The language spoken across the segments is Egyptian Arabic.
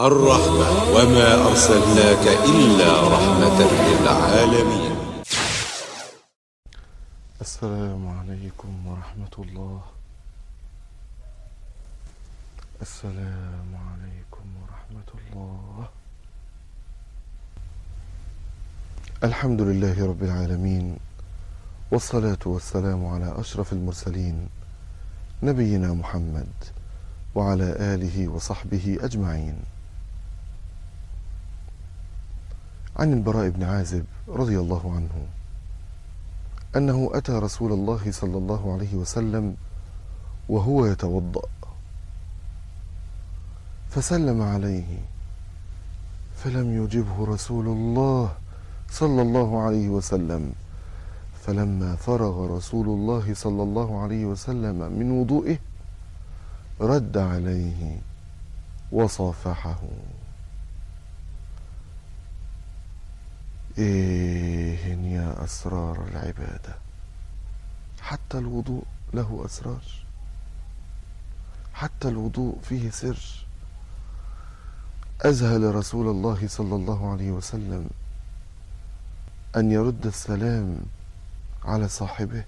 الرحمة وما أرسلناك إلا رحمة للعالمين السلام عليكم ورحمة الله السلام عليكم ورحمة الله الحمد لله رب العالمين والصلاة والسلام على أشرف المرسلين نبينا محمد وعلى آله وصحبه أجمعين عن البراء بن عازب رضي الله عنه أنه أتى رسول الله صلى الله عليه وسلم وهو يتوضأ فسلم عليه فلم يجبه رسول الله صلى الله عليه وسلم فلما فرغ رسول الله صلى الله عليه وسلم من وضوئه رد عليه وصافحه إيه يا أسرار العبادة حتى الوضوء له أسرار حتى الوضوء فيه سر أذهل رسول الله صلى الله عليه وسلم أن يرد السلام على صاحبه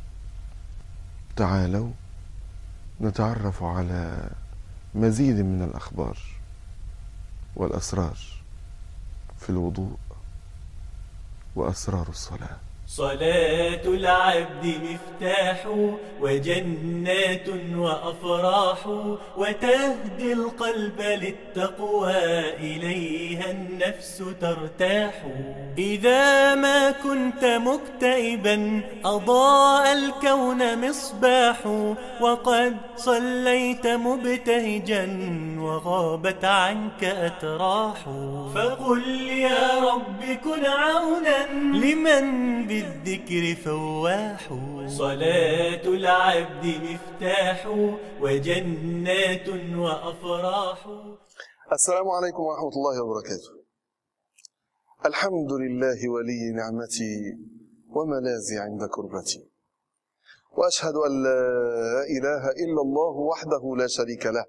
تعالوا نتعرف على مزيد من الأخبار والأسرار في الوضوء وأسرار الصلاة صلاة العبد مفتاح وجنات وأفراح وتهدي القلب للتقوى إليها النفس ترتاح إذا ما كنت مكتئبا أضاء الكون مصباح وقد صليت مبتهجا وغابت عنك أتراح فقل يا رب كن عونا لمن بالذكر فواح صلاة العبد مفتاح وجنات وأفراح السلام عليكم ورحمة الله وبركاته الحمد لله ولي نعمتي وملاذي عند كربتي وأشهد أن لا إله إلا الله وحده لا شريك له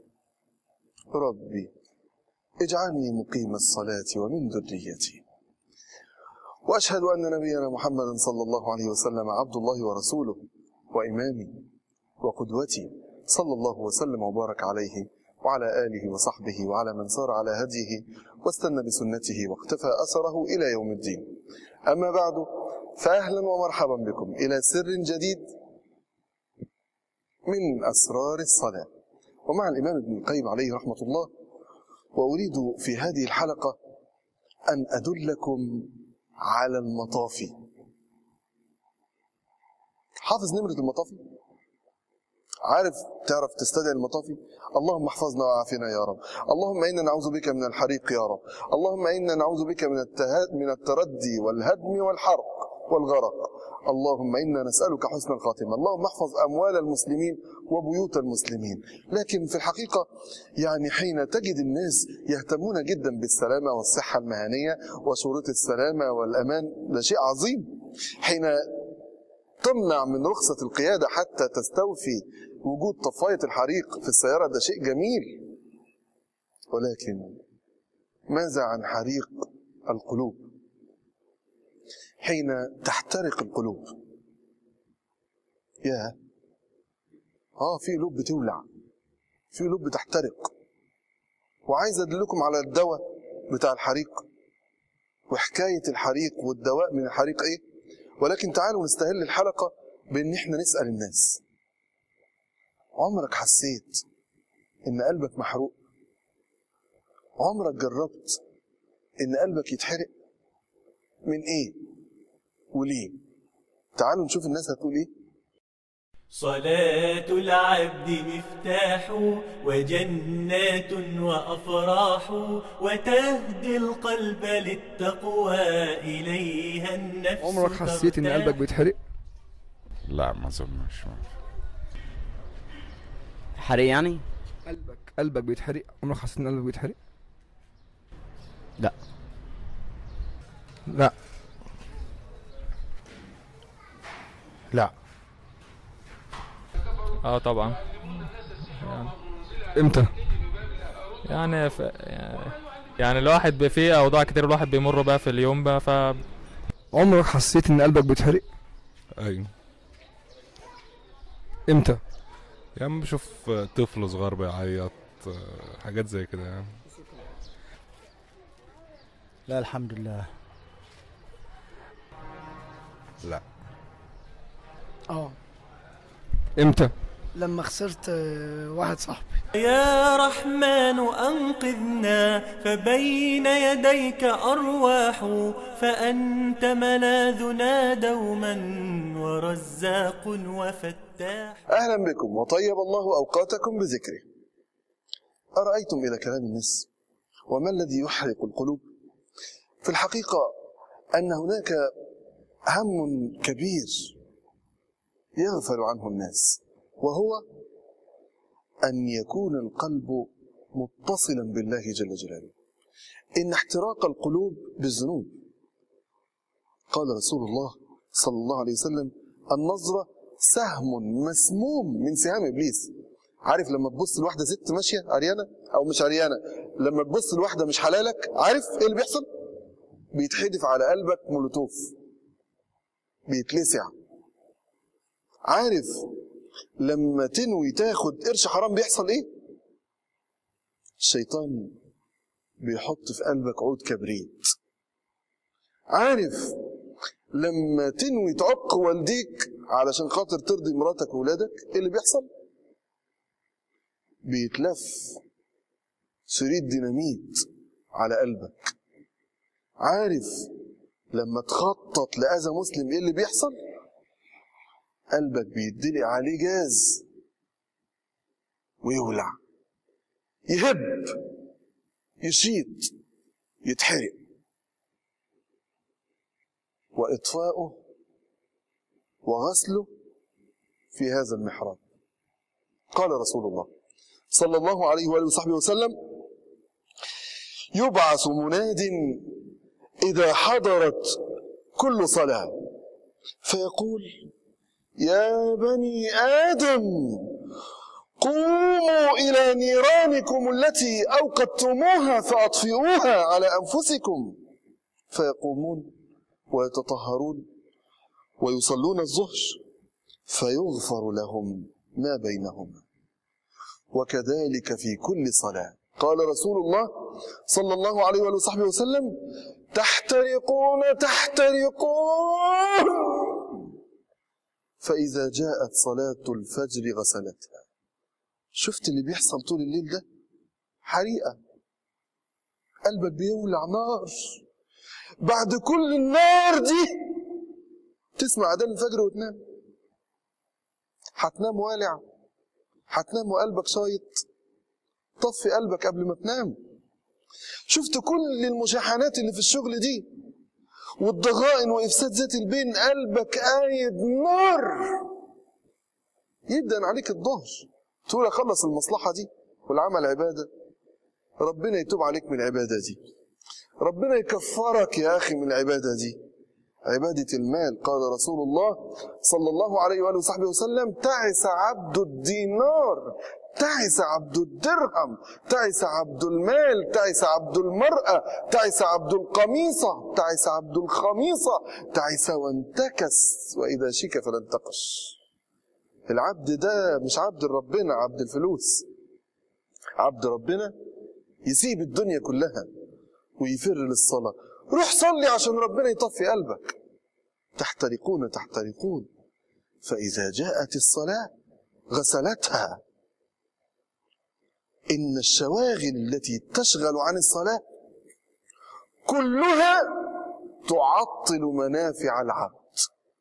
ربي اجعلني مقيم الصلاة ومن ذريتي وأشهد أن نبينا محمدا صلى الله عليه وسلم عبد الله ورسوله وإمامي وقدوتي صلى الله وسلم وبارك عليه وعلى آله وصحبه وعلى من سار على هديه واستنى بسنته واقتفى أثره إلى يوم الدين أما بعد فأهلا ومرحبا بكم إلى سر جديد من أسرار الصلاة ومع الإمام ابن القيم عليه رحمة الله وأريد في هذه الحلقة أن أدلكم على المطافي حافظ نمرة المطافي عارف تعرف تستدعي المطافي اللهم احفظنا وعافنا يا رب اللهم انا نعوذ بك من الحريق يا رب اللهم انا نعوذ بك من التها... من التردي والهدم والحرق والغرق اللهم انا نسالك حسن الخاتمه اللهم احفظ اموال المسلمين وبيوت المسلمين لكن في الحقيقه يعني حين تجد الناس يهتمون جدا بالسلامه والصحه المهنيه وشروط السلامه والامان ده شيء عظيم حين تمنع من رخصة القيادة حتى تستوفي وجود طفاية الحريق في السيارة ده شيء جميل ولكن ماذا عن حريق القلوب حين تحترق القلوب يا اه في قلوب بتولع في قلوب بتحترق وعايز ادلكم على الدواء بتاع الحريق وحكاية الحريق والدواء من الحريق ايه ولكن تعالوا نستهل الحلقة بإن إحنا نسأل الناس عمرك حسيت إن قلبك محروق؟ عمرك جربت إن قلبك يتحرق؟ من إيه؟ وليه؟ تعالوا نشوف الناس هتقول إيه؟ صلاة العبد مفتاح وجنات وأفراح وتهدي القلب للتقوى إليها النفس عمرك حسيت ان ترتاح. قلبك بيتحرق لا ما اظنش حري يعني قلبك قلبك بيتحرق عمرك حسيت ان قلبك بيتحرق لا لا لا اه طبعا امتى يعني ف... يعني الواحد بي- في اوضاع كتير الواحد بيمر بقى في اليوم بقى ف عمرك حسيت ان قلبك بيتحرق ايوه امتى يا عم بشوف طفل صغير بيعيط حاجات زي كده يعني لا الحمد لله لا اه امتى لما خسرت آه، واحد صاحبي يا رحمن أنقذنا فبين يديك أرواح فأنت ملاذنا دوما ورزاق وفتاح أهلا بكم وطيب الله أوقاتكم بذكره أرأيتم إلى كلام الناس وما الذي يحرق القلوب في الحقيقة أن هناك هم كبير يغفل عنه الناس وهو أن يكون القلب متصلا بالله جل جلاله إن احتراق القلوب بالذنوب قال رسول الله صلى الله عليه وسلم النظرة سهم مسموم من سهام إبليس عارف لما تبص لواحدة ست ماشية عريانة أو مش عريانة لما تبص لواحدة مش حلالك عارف إيه اللي بيحصل بيتحدف على قلبك مولوتوف بيتلسع عارف لما تنوي تاخد قرش حرام بيحصل ايه الشيطان بيحط في قلبك عود كبريت عارف لما تنوي تعق والديك علشان خاطر ترضي مراتك وولادك ايه اللي بيحصل بيتلف شريط ديناميت على قلبك عارف لما تخطط لأذى مسلم ايه اللي بيحصل قلبك بيدلق عليه جاز ويولع يهب يشيط يتحرق وإطفاؤه وغسله في هذا المحراب قال رسول الله صلى الله عليه وآله وصحبه وسلم يبعث مناد إذا حضرت كل صلاة فيقول يا بني آدم قوموا إلى نيرانكم التي أوقدتموها فأطفئوها على أنفسكم فيقومون ويتطهرون ويصلون الظهر فيغفر لهم ما بينهما وكذلك في كل صلاة قال رسول الله صلى الله عليه وآله وصحبه وسلم تحترقون تحترقون فإذا جاءت صلاة الفجر غسلتها شفت اللي بيحصل طول الليل ده حريقة قلبك بيولع نار بعد كل النار دي تسمع أذان الفجر وتنام هتنام والع هتنام وقلبك شايط طفي قلبك قبل ما تنام شفت كل المشاحنات اللي في الشغل دي والضغائن وإفساد ذات البين قلبك قايد نار يبدأ عليك الظهر تقول أخلص المصلحة دي والعمل عبادة ربنا يتوب عليك من العبادة دي ربنا يكفرك يا أخي من العبادة دي عبادة المال قال رسول الله صلى الله عليه وآله وصحبه وسلم تعس عبد الدينار تعس عبد الدرهم تعس عبد المال تعس عبد المرأة تعس عبد القميصة تعس عبد الخميصة تعس وانتكس وإذا شك فلا انتقش العبد ده مش عبد ربنا عبد الفلوس عبد ربنا يسيب الدنيا كلها ويفر للصلاة روح صلي عشان ربنا يطفي قلبك تحترقون تحترقون فإذا جاءت الصلاة غسلتها إن الشواغل التي تشغل عن الصلاة كلها تعطل منافع العبد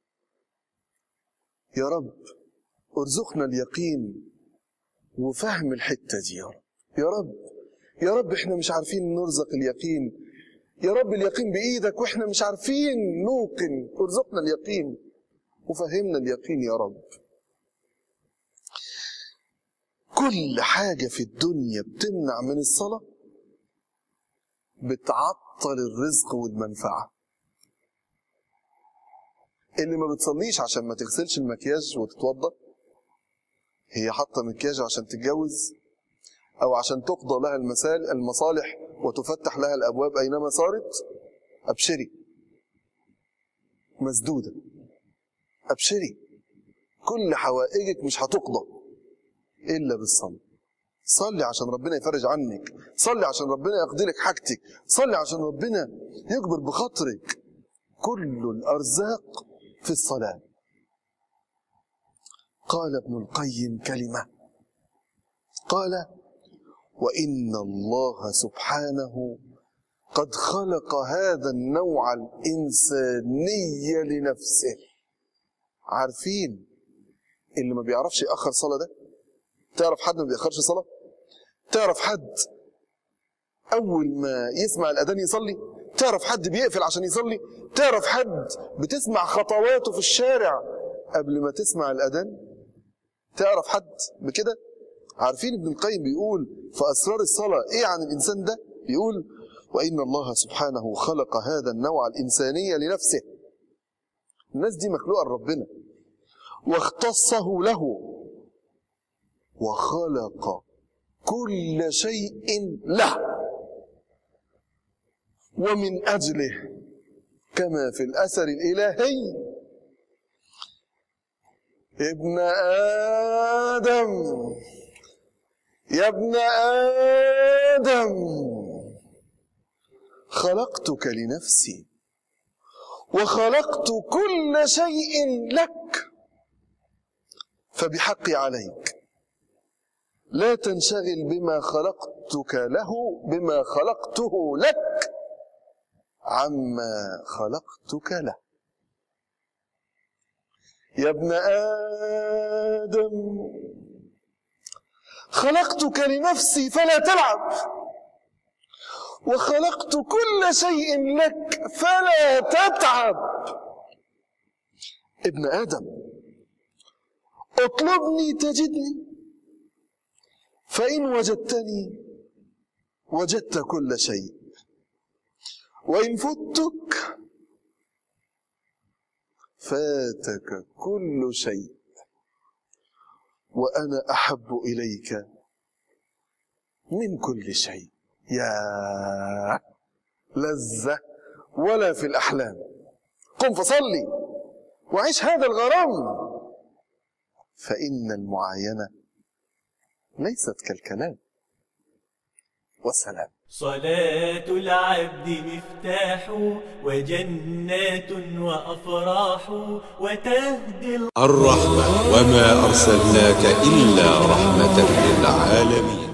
يا رب ارزقنا اليقين وفهم الحتة دي يا رب يا رب يا رب احنا مش عارفين نرزق اليقين يا رب اليقين بإيدك واحنا مش عارفين نوقن ارزقنا اليقين وفهمنا اليقين يا رب كل حاجة في الدنيا بتمنع من الصلاة بتعطل الرزق والمنفعة اللي ما بتصليش عشان ما تغسلش المكياج وتتوضا هي حاطه مكياج عشان تتجوز أو عشان تقضى لها المسال المصالح وتفتح لها الأبواب أينما صارت أبشري مسدودة أبشري كل حوائجك مش هتقضى إلا بالصلاة صلي عشان ربنا يفرج عنك صلي عشان ربنا يقضي لك حاجتك صلي عشان ربنا يكبر بخاطرك كل الأرزاق في الصلاة قال ابن القيم كلمة قال وإن الله سبحانه قد خلق هذا النوع الإنساني لنفسه عارفين اللي ما بيعرفش يأخر صلاة ده تعرف حد ما بيأخرش صلاة تعرف حد أول ما يسمع الأذان يصلي تعرف حد بيقفل عشان يصلي تعرف حد بتسمع خطواته في الشارع قبل ما تسمع الأذان تعرف حد بكده عارفين ابن القيم بيقول في أسرار الصلاة إيه عن الإنسان ده بيقول وإن الله سبحانه خلق هذا النوع الإنساني لنفسه الناس دي مخلوقة لربنا واختصه له وخلق كل شيء له ومن أجله كما في الأثر الإلهي ابن آدم يا ابن آدم خلقتك لنفسي وخلقت كل شيء لك فبحقي عليك لا تنشغل بما خلقتك له بما خلقته لك عما خلقتك له يا ابن آدم خلقتك لنفسي فلا تلعب وخلقت كل شيء لك فلا تتعب ابن آدم اطلبني تجدني فإن وجدتني وجدت كل شيء وإن فتك فاتك كل شيء وأنا أحب إليك من كل شيء يا لذة ولا في الأحلام قم فصلي وعيش هذا الغرام فإن المعاينة ليست كالكلام والسلام صلاة العبد مفتاح وجنات وأفراح وتهدي الرحمة وما أرسلناك إلا رحمة للعالمين